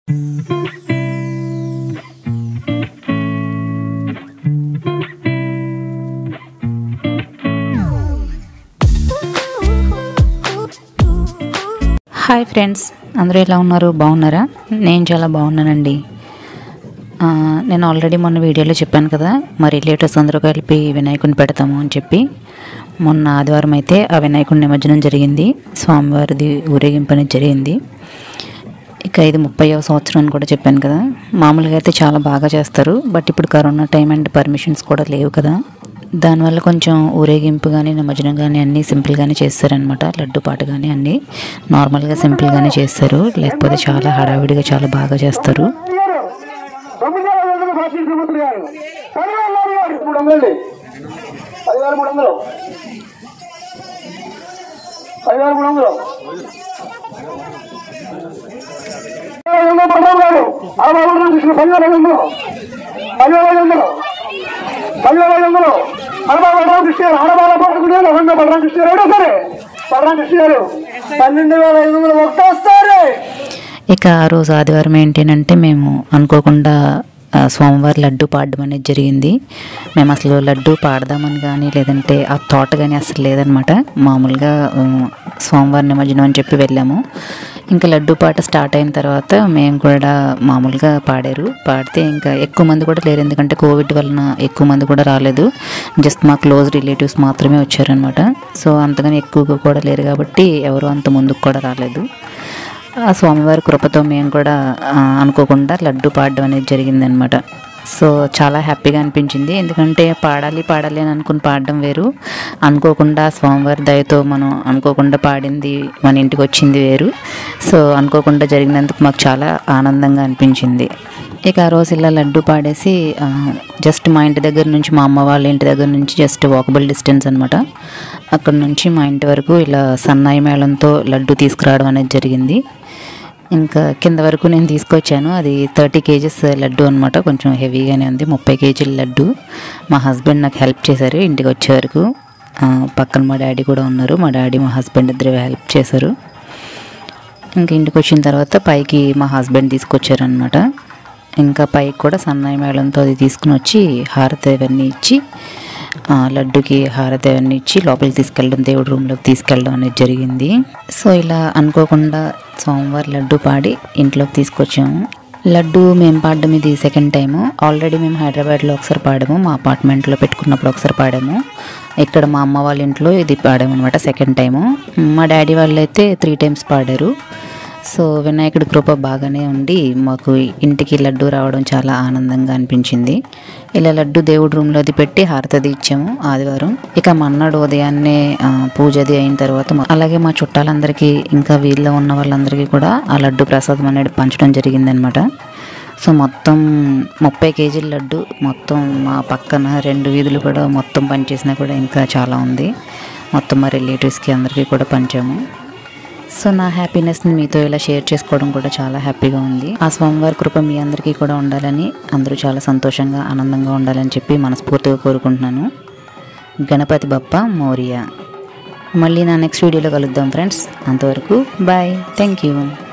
hi friends అందరూ ఎలా ఉన్నారు బాగున్నారా నేను చాలా బాగున్నానండి ఆ, నేను ఆల్రెడీ మొన్న వీడియోలో చెప్పాను కదా మా రిలేటివ్స్ అందరూ కలిపి వినాయకుని పెడతాము అని చెప్పి మొన్న ఆదివారం అయితే ఆ వినాయకుడి నిమజ్జనం జరిగింది స్వామివారిది ఊరేగింపు అనేది జరిగింది ఇక ఇది ముప్పైవ సంవత్సరం అని కూడా చెప్పాను కదా మామూలుగా అయితే చాలా బాగా చేస్తారు బట్ ఇప్పుడు కరోనా టైం అండ్ పర్మిషన్స్ కూడా లేవు కదా దానివల్ల కొంచెం ఊరేగింపు కానీ నిమజ్జనం కానీ అన్నీ సింపుల్గానే చేస్తారనమాట లడ్డు పాట కానీ అన్నీ నార్మల్గా సింపుల్గానే చేస్తారు లేకపోతే చాలా హడావిడిగా చాలా బాగా చేస్తారు గారు తొమ్మిది వేల ఐదు వందలు ఫాస్టింగ్ శ్రీమంతులు గారు పదివేల నాలుగు గారు మూడు వందలు పదివేల మూడు వందలు పదివేల మూడు వందలు ఐదు వందలు పదహారు గారు అరవై ఐదు వందలు తీసుకుని పదివేల ఐదు వందలు పదివేల ఐదు వందలు పదివేల ఐదు వందలు అరవై బలరాం కృష్ణ గారు ఆడబాల పట్టుకునే రకంగా బలరాం కృష్ణ గారు ఒకటో సరే బలరాం కృష్ణ గారు పన్నెండు వేల ఐదు వందలు ఒకటోసారి ఇక ఆ రోజు ఆదివారం ఏంటంటే మేము అనుకోకుండా ఆ, స్వామివారి లడ్డు పాడడం అనేది జరిగింది మేము అసలు లడ్డు పాడదామని కానీ లేదంటే ఆ తోట కానీ అసలు లేదనమాట మామూలుగా ఆ, స్వామివారి నిమజ్జనం అని చెప్పి వెళ్ళాము ఇంకా లడ్డు పాట స్టార్ట్ అయిన తర్వాత మేము కూడా మామూలుగా పాడారు పాడితే ఇంకా ఎక్కువ మంది కూడా లేరు ఎందుకంటే కోవిడ్ వలన ఎక్కువ మంది కూడా రాలేదు జస్ట్ మా క్లోజ్ రిలేటివ్స్ మాత్రమే వచ్చారనమాట సో అంతగాని ఎక్కువగా కూడా లేరు కాబట్టి ఎవరు అంత ముందుకు కూడా రాలేదు ఆ స్వామివారి కృపతో మేము కూడా ఆ, అనుకోకుండా లడ్డు పాడడం అనేది జరిగిందనమాట సో చాలా హ్యాపీగా అనిపించింది ఎందుకంటే పాడాలి పాడాలి అని అనుకుని పాడడం వేరు అనుకోకుండా స్వామివారి దయతో మనం అనుకోకుండా పాడింది మన ఇంటికి వచ్చింది వేరు సో అనుకోకుండా జరిగినందుకు మాకు చాలా ఆనందంగా అనిపించింది ఇక ఆ రోజు ఇలా లడ్డు పాడేసి ఆ, జస్ట్ మా ఇంటి దగ్గర నుంచి మా అమ్మ వాళ్ళ ఇంటి దగ్గర నుంచి జస్ట్ వాకబుల్ డిస్టెన్స్ అనమాట అక్కడ నుంచి మా ఇంటి వరకు ఇలా సన్నాయి మేళంతో లడ్డు తీసుకురావడం అనేది జరిగింది ఇంకా కింద వరకు నేను తీసుకొచ్చాను అది థర్టీ కేజెస్ లడ్డు అనమాట కొంచెం హెవీగానే ఉంది ముప్పై కేజీల లడ్డు మా హస్బెండ్ నాకు హెల్ప్ చేశారు ఇంటికి వచ్చే వరకు ఆ, పక్కన మా డాడీ కూడా ఉన్నారు మా డాడీ మా హస్బెండ్ ఇద్దరు హెల్ప్ చేశారు ఇంకా ఇంటికి వచ్చిన తర్వాత పైకి మా హస్బెండ్ తీసుకొచ్చారనమాట ఇంకా పైకి కూడా సన్నాయి మేళంతో అది తీసుకుని వచ్చి హారతి అవన్నీ ఇచ్చి ఆ, లడ్డుకి హారతి అవన్నీ ఇచ్చి లోపలికి తీసుకెళ్ళడం దేవుడి రూమ్లోకి తీసుకెళ్ళడం అనేది జరిగింది సో ఇలా అనుకోకుండా సోమవారం లడ్డు పాడి ఇంట్లోకి తీసుకొచ్చాము లడ్డు మేము పాడడం ఇది సెకండ్ టైము ఆల్రెడీ మేము హైదరాబాద్లో ఒకసారి పాడాము మా అపార్ట్మెంట్లో పెట్టుకున్నప్పుడు ఒకసారి పాడాము ఇక్కడ మా అమ్మ వాళ్ళ ఇంట్లో ఇది పాడాము అనమాట సెకండ్ టైము మా డాడీ వాళ్ళు అయితే త్రీ టైమ్స్ పాడారు సో వినాయకుడి కృప బాగానే ఉండి మాకు ఇంటికి లడ్డు రావడం చాలా ఆనందంగా అనిపించింది ఇలా లడ్డు దేవుడి రూమ్లో అది పెట్టి హారతది ఇచ్చాము ఆదివారం ఇక మన్నాడు ఉదయాన్నే ఆ, పూజది అయిన తర్వాత మా- అలాగే మా చుట్టాలందరికీ ఇంకా వీళ్ళలో ఉన్న వాళ్ళందరికీ కూడా ఆ లడ్డు ప్రసాదం అనేది పంచడం జరిగిందనమాట సో మొత్తం ముప్పై కేజీల లడ్డు మొత్తం మా పక్కన రెండు వీధులు కూడా మొత్తం పనిచేసినా కూడా ఇంకా చాలా ఉంది మొత్తం మా రిలేటివ్స్కి అందరికీ కూడా పంచాము సో నా హ్యాపీనెస్ని మీతో ఇలా షేర్ చేసుకోవడం కూడా చాలా హ్యాపీగా ఉంది ఆ స్వామివారి కృప మీ అందరికీ కూడా ఉండాలని అందరూ చాలా సంతోషంగా ఆనందంగా ఉండాలని చెప్పి మనస్ఫూర్తిగా కోరుకుంటున్నాను గణపతి బప్ప మౌర్య మళ్ళీ నా నెక్స్ట్ వీడియోలో కలుద్దాం ఫ్రెండ్స్ అంతవరకు బాయ్ థ్యాంక్ యూ